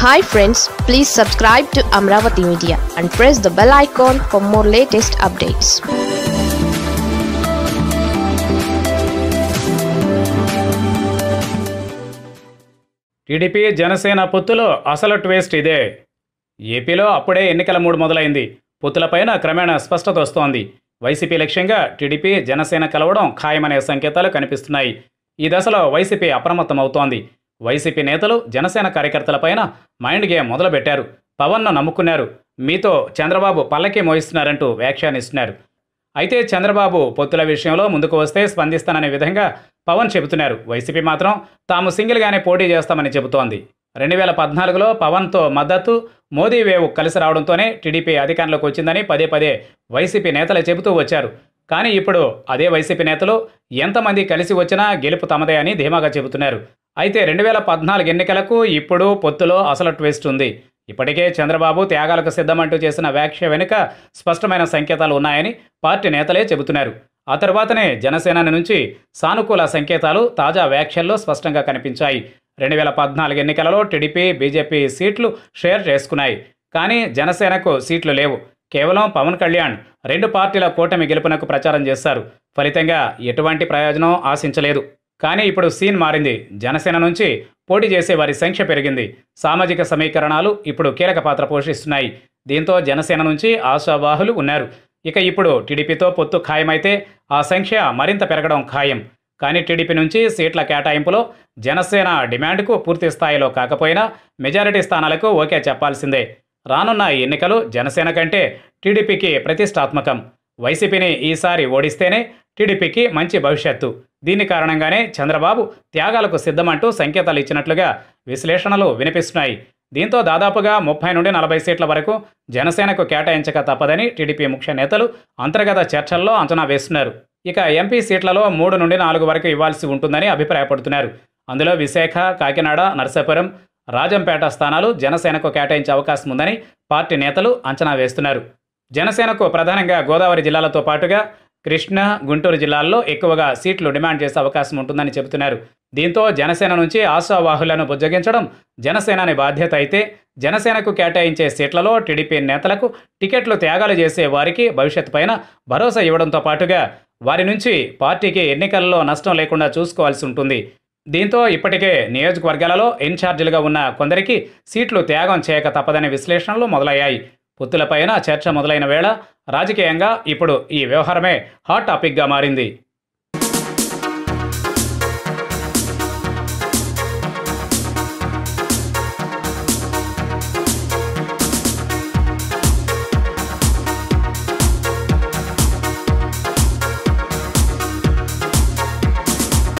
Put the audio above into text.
hi friends please subscribe to Amaravati media and press the bell icon for more latest updates TDP Janasena పొత్తులో అసలు ట్వేస్ట్ ఇదే ఏపీలో అప్పుడే ఎన్నికల మూడు మొదలైంది పొత్తులపైన క్రమేణా స్పష్టత వస్తోంది వైసీపీ లక్ష్యంగా టీడీపీ జనసేన కలవడం ఖాయమనే సంకేతాలు కనిపిస్తున్నాయి ఈ దశలో వైసీపీ అప్రమత్తమవుతోంది వైసీపీ నేతలు జనసేన కార్యకర్తలపైన మైండ్ గేమ్ మొదలుపెట్టారు పవన్ను నమ్ముకున్నారు మీతో చంద్రబాబు పల్లకి మోయిస్తున్నారంటూ వ్యాఖ్యానిస్తున్నారు అయితే చంద్రబాబు పొత్తుల విషయంలో ముందుకు వస్తే స్పందిస్తాననే విధంగా పవన్ చెబుతున్నారు వైసీపీ మాత్రం తాము సింగిల్గానే పోటీ చేస్తామని చెబుతోంది రెండు వేల పద్నాలుగులో పవన్తో మద్దతు మోదీ వేవ్ కలిసి రావడంతోనే టీడీపీ అధికారంలోకి వచ్చిందని పదే పదే వైసీపీ నేతలు చెబుతూ వచ్చారు కానీ ఇప్పుడు అదే వైసీపీ నేతలు ఎంతమంది కలిసి వచ్చినా గెలుపు తమదే అని ధీమాగా చెబుతున్నారు అయితే రెండు వేల పద్నాలుగు ఎన్నికలకు ఇప్పుడు పొత్తులో అసలు ట్విస్ట్ ఉంది ఇప్పటికే చంద్రబాబు త్యాగాలకు సిద్ధమంటూ చేసిన వ్యాఖ్య వెనుక స్పష్టమైన సంకేతాలు ఉన్నాయని పార్టీ నేతలే చెబుతున్నారు ఆ తర్వాతనే జనసేన నుంచి సానుకూల సంకేతాలు తాజా వ్యాఖ్యల్లో స్పష్టంగా కనిపించాయి రెండు వేల పద్నాలుగు ఎన్నికలలో టీడీపీ బీజేపీ సీట్లు షేర్ చేసుకున్నాయి కానీ జనసేనకు సీట్లు లేవు కేవలం పవన్ కళ్యాణ్ రెండు పార్టీల కూటమి గెలుపునకు ప్రచారం చేశారు ఫలితంగా ఎటువంటి ప్రయోజనం ఆశించలేదు కానీ ఇప్పుడు సీన్ మారింది జనసేన నుంచి పోటీ చేసే వారి సంఖ్య పెరిగింది సామాజిక సమీకరణాలు ఇప్పుడు కీలక పాత్ర పోషిస్తున్నాయి దీంతో జనసేన నుంచి ఆశావాహులు ఉన్నారు ఇక ఇప్పుడు టీడీపీతో పొత్తు ఖాయమైతే ఆ సంఖ్య మరింత పెరగడం ఖాయం కానీ టీడీపీ నుంచి సీట్ల కేటాయింపులో జనసేన డిమాండ్కు పూర్తి స్థాయిలో కాకపోయినా మెజారిటీ స్థానాలకు ఓకే చెప్పాల్సిందే రానున్న ఈ ఎన్నికలు జనసేన కంటే టీడీపీకి ప్రతిష్టాత్మకం వైసీపీని ఈసారి ఓడిస్తేనే టీడీపీకి మంచి భవిష్యత్తు దీని కారణంగానే చంద్రబాబు త్యాగాలకు సిద్ధమంటూ సంకేతాలు ఇచ్చినట్లుగా విశ్లేషణలు వినిపిస్తున్నాయి దీంతో దాదాపుగా ముప్పై నుండి నలభై సీట్ల వరకు జనసేనకు కేటాయించక తప్పదని టీడీపీ ముఖ్య నేతలు అంతర్గత చర్చల్లో అంచనా వేస్తున్నారు ఇక ఎంపీ సీట్లలో మూడు నుండి నాలుగు వరకు ఇవ్వాల్సి ఉంటుందని అభిప్రాయపడుతున్నారు అందులో విశాఖ కాకినాడ నర్సాపురం రాజంపేట స్థానాలు జనసేనకు కేటాయించే అవకాశం ఉందని పార్టీ నేతలు అంచనా వేస్తున్నారు జనసేనకు ప్రధానంగా గోదావరి జిల్లాలతో పాటుగా కృష్ణా గుంటూరు జిల్లాల్లో ఎక్కువగా సీట్లు డిమాండ్ చేసే అవకాశం ఉంటుందని చెబుతున్నారు దీంతో జనసేన నుంచి ఆశావాహులను బుజ్జగించడం జనసేనాని బాధ్యత అయితే జనసేనకు కేటాయించే సీట్లలో టీడీపీ నేతలకు టికెట్లు త్యాగాలు చేసే వారికి భవిష్యత్తు పైన భరోసా ఇవ్వడంతో పాటుగా వారి నుంచి పార్టీకి ఎన్నికల్లో నష్టం లేకుండా చూసుకోవాల్సి ఉంటుంది దీంతో ఇప్పటికే నియోజకవర్గాలలో ఇన్ఛార్జీలుగా ఉన్న కొందరికి సీట్లు త్యాగం చేయక తప్పదనే విశ్లేషణలు మొదలయ్యాయి పొత్తులపైన చర్చ మొదలైన వేళ రాజకీయంగా ఇప్పుడు ఈ వ్యవహారమే హాట్ టాపిక్గా మారింది